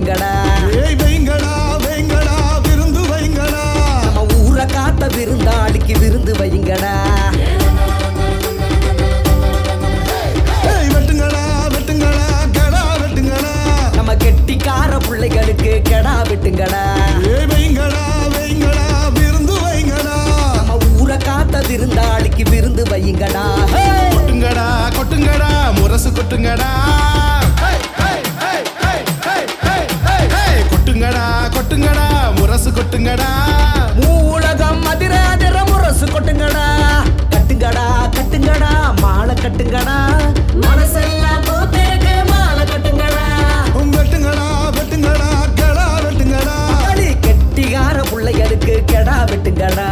வையுங்கடா ஏய் வைங்கடா வைங்கடா விருந்து வைங்கடா நம்ம ஊரை காத்த விருந்தாளிக்கு விருந்து வையுங்கடா ஏய் வெட்டுங்கடா வெட்டுங்கடா கடா வெட்டுங்கடா நம்ம கெட்டிக்கார பிள்ளைகளுக்கு கெடா விட்டுங்கடா ஏய் வைங்கடா வைங்கடா விருந்து வைங்கடா நம்ம ஊரை காத்த விருந்தாளிக்கு விருந்து வையுங்கடா ஹே! கொட்டுங்கடா கொட்டுங்கடா முரசு கொட்டுங்கடா ஹேய், ஹேய், ஹேய், ஹேய், ஹேய், ஹேய், ஹேய், ஹேய். கொட்டுங்கடா கொட்டுங்கடா முரசு கொட்டுங்கடா மூலகம் மதிராதிர முரசு கொட்டுங்கடா கட்டுங்கடா கட்டுங்கடா மாலை கட்டுங்கடா மனசெல்லாம் பூத்திருக்கு மாலை கட்டுங்கடா வெட்டுங்கடா வெட்டுங்கடா கடா வெட்டுங்கடா அடி கெட்டிகார பிள்ளைகளுக்கு கெடா வெட்டுங்கடா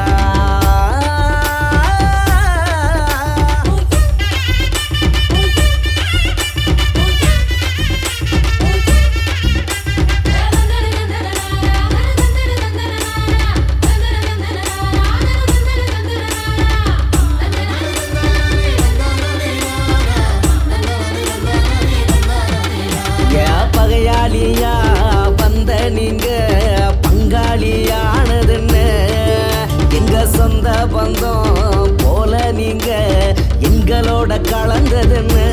ஏன் பகையாளியா வந்த நீங்க பங்காளியானதுன்னு எங்க சொந்த பந்தம் போல நீங்க எங்களோட கலந்ததுன்னு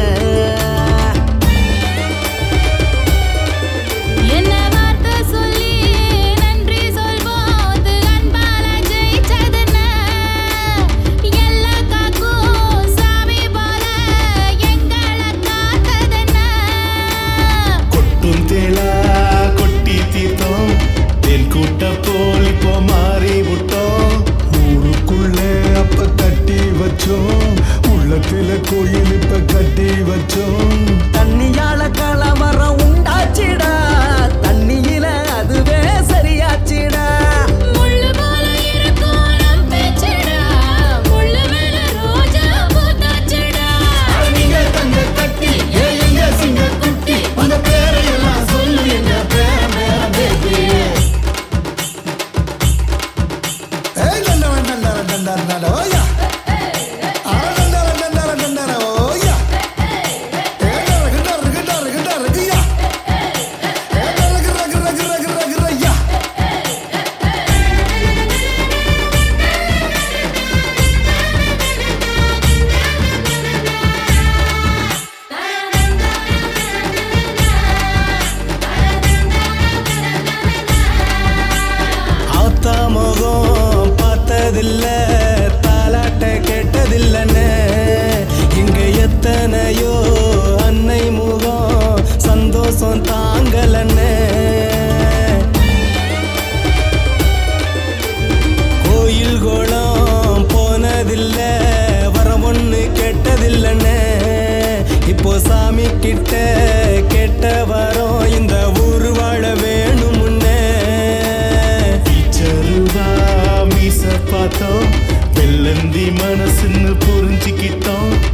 என்ன வார்த்தை சொல்லி நன்றி சொல்வோது அன்பால ஜெயிச்சதுன்னு எல்லா காக்கும் சாமி போல எங்களை காத்ததுன்னு கொட்டும் தேளா கொட்டி தீர்த்தோம் தென் கூட்ட போல் இப்போ மாறி விட்டோம் ஊருக்குள்ள அப்ப கட்டி வச்சோம் உள்ளத்துல கோயில் இப்ப கட்டி வச்சோம் தண்ணியால கலவரம் உண்டாச்சிடா தண்ணியில அதுவே சரியாச்சிடா முள்ளு போல இருக்கும் நம் பேச்சுடா முள்ளு மேல ரோஜா பூத்தாச்சுடா நீங்க தங்க கட்டி ஏங்க சிங்க குட்டி உங்க பேரையெல்லாம் சொல்லு எங்க பேர பேர பேத்தி ஏய் டண்டர டண்டர டண்டர டண்டர ஓயா அர டண்டர டண்டர டண்டர ஓயா ஏ டர கிண்டர கிண்டர கிண்டர கியா ஏ டர கிர கிர கிர கிர கிர யா ஆத்தா முகம் பார்த்ததில்ல தாலாட்ட கேட்டதில்லன்னு இங்க எத்தனையோ அன்னை முகம் சந்தோஷம் தாங்கலன்னு கோயில் கோலம் போனதில்ல வரம் ஒண்ணு கேட்டதில்லன்னு இப்போ சாமி கிட்ட கேட்ட வரோம் இந்த ஊர் வாழ வேணுமுன்னே டீச்சருவா மீச பார்த்தோம் வெள்ளந்தி மனசுன்னு புரிஞ்சுக்கிட்டோம்